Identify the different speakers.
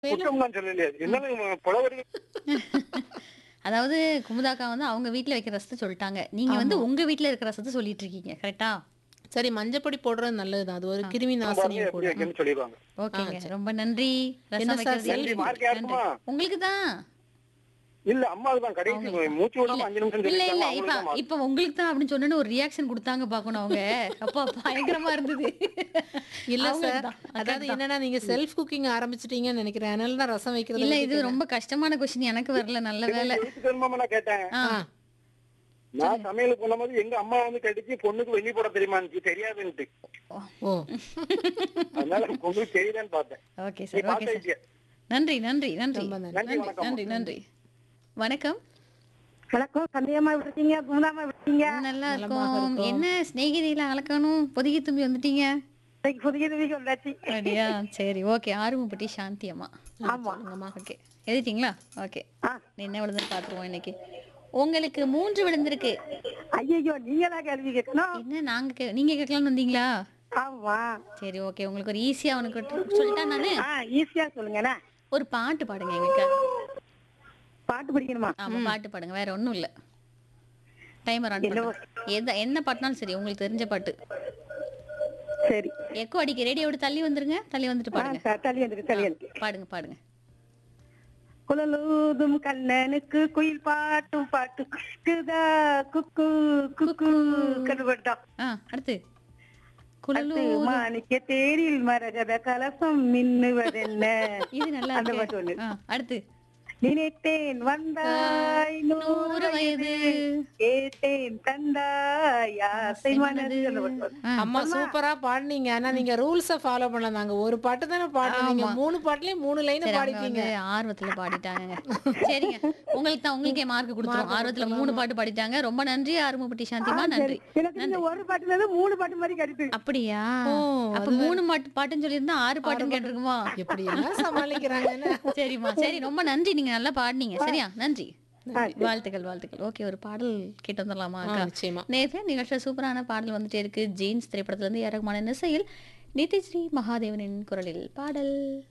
Speaker 1: குற்றம் தான் சொல்லலையே இருந்தாலும் புலவர்கள்
Speaker 2: அதாவது குமுதாக்கா வந்து அவங்க வீட்ல வைக்கிற ரசத்தை சொல்லிட்டாங்க நீங்க வந்து உங்க வீட்ல இருக்கிற ரசத்தை சொல்லிட்டு இருக்கீங்க கரெக்டா
Speaker 3: சரி மஞ்சப்பொடி போடுறது நல்லதுதான் அது ஒரு கிருமி
Speaker 1: பாருங்க
Speaker 3: நாசினியும்
Speaker 1: எப்படி
Speaker 3: கூட
Speaker 1: வைக்கணும்னு சொல்லிடுவாங்க
Speaker 2: ஓகேங்க ரொம்ப நன்றி
Speaker 3: என்ன
Speaker 2: ரசம்
Speaker 3: சார்
Speaker 2: வைக்கிறது
Speaker 1: நன்றி மார்க் யாருக்குமா
Speaker 2: உங்களுக்கு தான்
Speaker 1: இல்ல அம்மாவுக்கு தான் கடைசி மூச்சு விடாம அஞ்சு நிமிஷம்
Speaker 2: இல்ல இல்ல
Speaker 1: சொல்லிருக்காங்க
Speaker 2: இப்ப
Speaker 1: அவங்களுக்கு தான் mark.
Speaker 2: இப்ப உங்களுக்கு தான் அப்படின்னு சொன்னு ஒரு ரியாக்ஷன் கொடுத்தாங்க பாக்கணும் அவங்க அப்பா பயங்கரமா இருந்தது
Speaker 3: இல்ல
Speaker 2: அவங்களுக்கு
Speaker 3: சார்
Speaker 2: தான்.
Speaker 3: அதாவது என்னன்னா நீங்க செல்ஃப் குக்கிங் ஆரம்பிச்சிட்டீங்கன்னு நினைக்கிறேன் அதனால தான் ரசம் வைக்கிறது
Speaker 2: இல்ல இது ரொம்ப கஷ்டமான கொஸ்டின் எனக்கு வரல நல்ல வேலை
Speaker 1: எழுத்து தெரியுமா நான் கேட்டேன்
Speaker 2: ஆ,
Speaker 1: நான் சமையல் பண்ணும்போது எங்க அம்மா வந்து கடிச்சு பொண்ணுக்கு வெண்ணி போட தெரியுமான்னு தெரியாதுன்ட்டு
Speaker 3: ஓ
Speaker 1: அதனால உங்களுக்கு தெரியுதான்னு பார்த்தேன்
Speaker 2: ஓகே
Speaker 1: நீ
Speaker 2: சார் ஓகே சார்
Speaker 1: பார்த்திருக்கிய
Speaker 2: நன்றி நன்றி நன்றி
Speaker 3: ரொம்ப நன்றி.
Speaker 1: நன்றி
Speaker 2: நன்றி
Speaker 1: வணக்கம்
Speaker 2: நன்றி நன்றி வணக்கம்
Speaker 4: வணக்கம் சந்தேகமா விட்டீங்க குமுதாமா விட்டீங்க
Speaker 2: நல்லா
Speaker 3: நலமாக
Speaker 2: இருக்கும்
Speaker 3: இருக்கோம்.
Speaker 2: என்ன ஸ்நேகிதியில அழக்கணும் பொதுகி தும்பி வந்துட்டீங்க
Speaker 4: இன்னைக்கு புதிய வீக்கு வந்தாச்சு
Speaker 2: அப்படியா சரி ஓகே ஆர்வப்பட்டி சாந்தி அம்மா
Speaker 4: ஆமா
Speaker 2: ஓகே எழுதிட்டீங்களா ஓகே
Speaker 4: ஆ.
Speaker 2: என்ன விழுந்து பார்த்துருவோம் இன்னைக்கு உங்களுக்கு மூன்று விழுந்திருக்கு
Speaker 4: ஐயோ நீங்க தான் கேள்வி கேட்கணும்
Speaker 2: என்ன நாங்க கே- நீங்க கேட்கலாம்னு வந்தீங்களா
Speaker 4: ஆமா
Speaker 2: சரி ஓகே உங்களுக்கு ஒரு ஈஸியா உனக்கு சொல்லிட்டா நானு
Speaker 4: ஆ ஈஸியா சொல்லுங்கண்ணே
Speaker 2: ஒரு பாட்டு பாடுங்க எங்களுக்கு
Speaker 4: பாட்டு படிக்கணுமா
Speaker 2: ஆமா பாட்டு பாடுங்க வேற ஒண்ணும் இல்ல டைமர் ஆன்
Speaker 4: என்னவோ.
Speaker 2: பண்ணுங்க எந்த என்ன பாட்டுனாலும் சரி உங்களுக்கு தெரிஞ்ச பாட்டு
Speaker 4: சரி
Speaker 2: எக்கோ அடிக்க ரேடியோட தள்ளி வந்துருங்க தள்ளி வந்துட்டு
Speaker 4: ஆ,
Speaker 2: பாடுங்க
Speaker 4: த- தள்ளி வந்துருக்கு தள்ளி வந்துருக்கு
Speaker 2: பாடுங்க பாடுங்க
Speaker 4: குழலூதும் கண்ணனுக்கு குயில் பாட்டும் பாட்டு குதா குக்கு குக்கு கருவட்டம்
Speaker 2: ஆ அடுத்து
Speaker 4: அடுத்து
Speaker 2: குழலூர்
Speaker 4: மாணிக்க தேரில் மரகத கலசம் மின்னுவதென்ன
Speaker 2: இது நல்லா
Speaker 4: அந்த
Speaker 2: இருக்கு
Speaker 4: பாட்டு ஒண்ணு
Speaker 2: ஆ, அடுத்து
Speaker 4: நினைத்தேன் வந்தாய் நூறு வயது கேட்டேன் தந்தாய் ஆசை மனது அந்த பாட்டு ஒண்ணு.
Speaker 2: ஆ,
Speaker 3: அம்மா சூப்பரா பாடுனீங்க ஆனா நீங்க ரூல்ஸ ஃபாலோ பண்ணல நாங்க ஒரு பாட்டு தானே பாடுனீங்க மூணு பாட்டுலயும் மூணு லைன்
Speaker 2: சரி, அவங்க
Speaker 3: பாடிட்டீங்க
Speaker 2: வந்து ஆர்வத்துல பாடிட்டாங்க சரிங்க உங்களுக்கு தான் உங்களுக்கே மார்க் கொடுத்துரும் ஆர்வத்துல மூணு பாட்டு பாடிட்டாங்க ரொம்ப நன்றி ஆர்வப்பட்டி சாந்திமா நன்றி
Speaker 4: எனக்கு இந்த ஒரு பாட்டுல இருந்து மூணு பாட்டு மாதிரி கிடைத்து
Speaker 2: அப்படியா
Speaker 3: ஓ,
Speaker 2: அப்ப மூணு பாட்டு பாட்டுன்னு சொல்லியிருந்தா ஆறு பாட்டுன்னு கேட்டிருக்குமா
Speaker 3: எப்படி எல்லாம் சமாளிக்கிறாங்கன்னு
Speaker 2: சரிம்மா சரி ரொம்ப நன்றி நீங்க நல்லா பாடுனீங்க சரியா நன்றி வாழ்த்துக்கள் வாழ்த்துக்கள் ஓகே ஒரு பாடல் கேட்டு வந்துடலாமா
Speaker 3: ஆ,
Speaker 2: அக்கா
Speaker 3: நிச்சயமா
Speaker 2: நேற்று நிகழ்ச்சியில் சூப்பரான பாடல் வந்துட்டே இருக்கு ஜீன்ஸ் திரைப்படத்துல இருந்து ஏரகமான இசையில் நிதிஸ்ரீ மகாதேவனின் குரலில் பாடல்